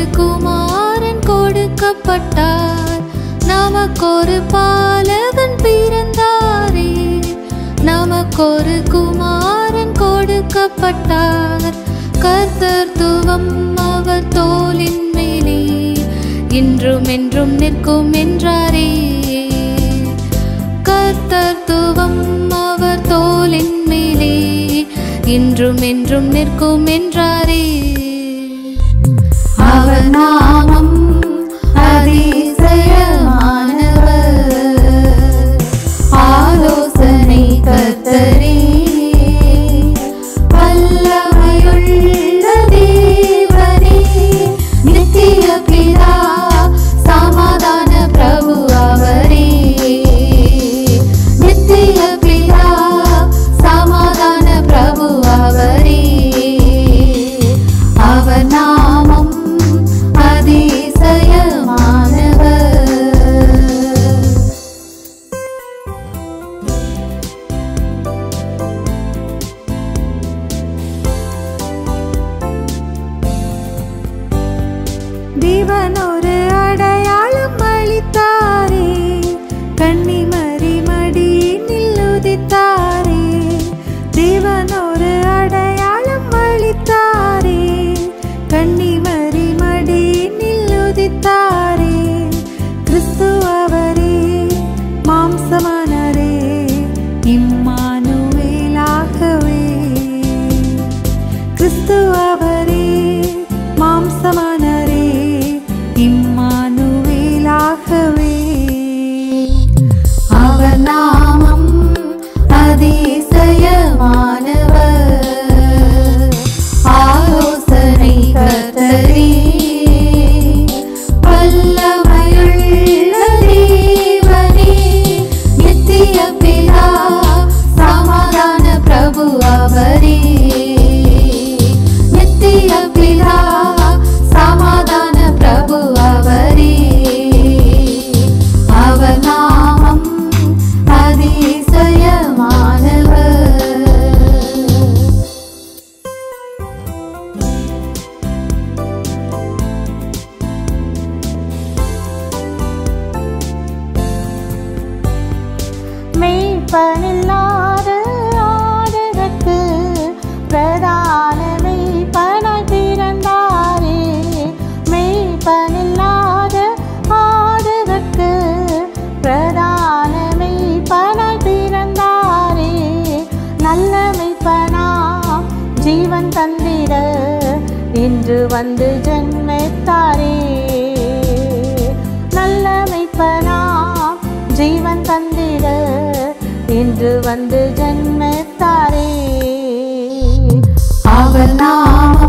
குமாரன் கொடுக்கப்பட்டார் நமக்கொரு பாலகன் பிறந்தாரே நமக்கொரு குமாரன் கொடுக்கப்பட்டார் கர்த்தர்த்துவம் அவர் தோளின் மேலே இன்றும் என்றும் நிற்கும் என்றாரே கர்த்தர்த்துவம் அவர் தோளின் மேலே இன்றும் என்றும் நிற்கும் என்றாரே அவர் நாமம் அதிசயமானவர் ஆலோசனை கர்த்தரே வல்லமையுள்ள தேவனே நித்திய பிதா சமாதான பிரபு அவரே நித்திய பிதா சமாதான பிரபு அவரே அவர் நாமம் அதிசயமானவர் தேவன் ஒரு அடையாளம் அளித்தாரே கன்னிமரி மடியினில் உதித்தாரே தேவன் ஒரு அடையாளம் அளித்தாரே கன்னிமரி மடியினில் உதித்தாரே கிறிஸ்து அவரே மாம்சமானரே இம்மானுவேலாகவே கிறிஸ்து அவரே மாம்சமானரே இம்மானுவேலாகவே அவர் நாமம் அதிசயமானவர் ஆலோசனை கர்த்தரே வல்லமையுள்ள தேவனே நித்திய பிதா சமாதான பிரபு அவரே நித்திய பிதா சமாதான பிரபு அவரே அவர் நாமம் அதிசயமானவர் மெய்ப்பனில்லாத ஆடுகட்கு பிரதான மெய்ப்பனாய் பிறந்தாரே மெய்ப்பனில்லாத ஆடுகட்கு பிரதான மெய்ப்பனாய் பிறந்தாரே நல்ல மெய்ப்பனாம் ஜீவன் தந்திட இன்று வந்து ஜென்மித்தாரே நல்ல மெய்ப்பனாம் ஜீவன் தந்திட இன்று வந்து ஜென்மித்தாரே அவர் நாமம்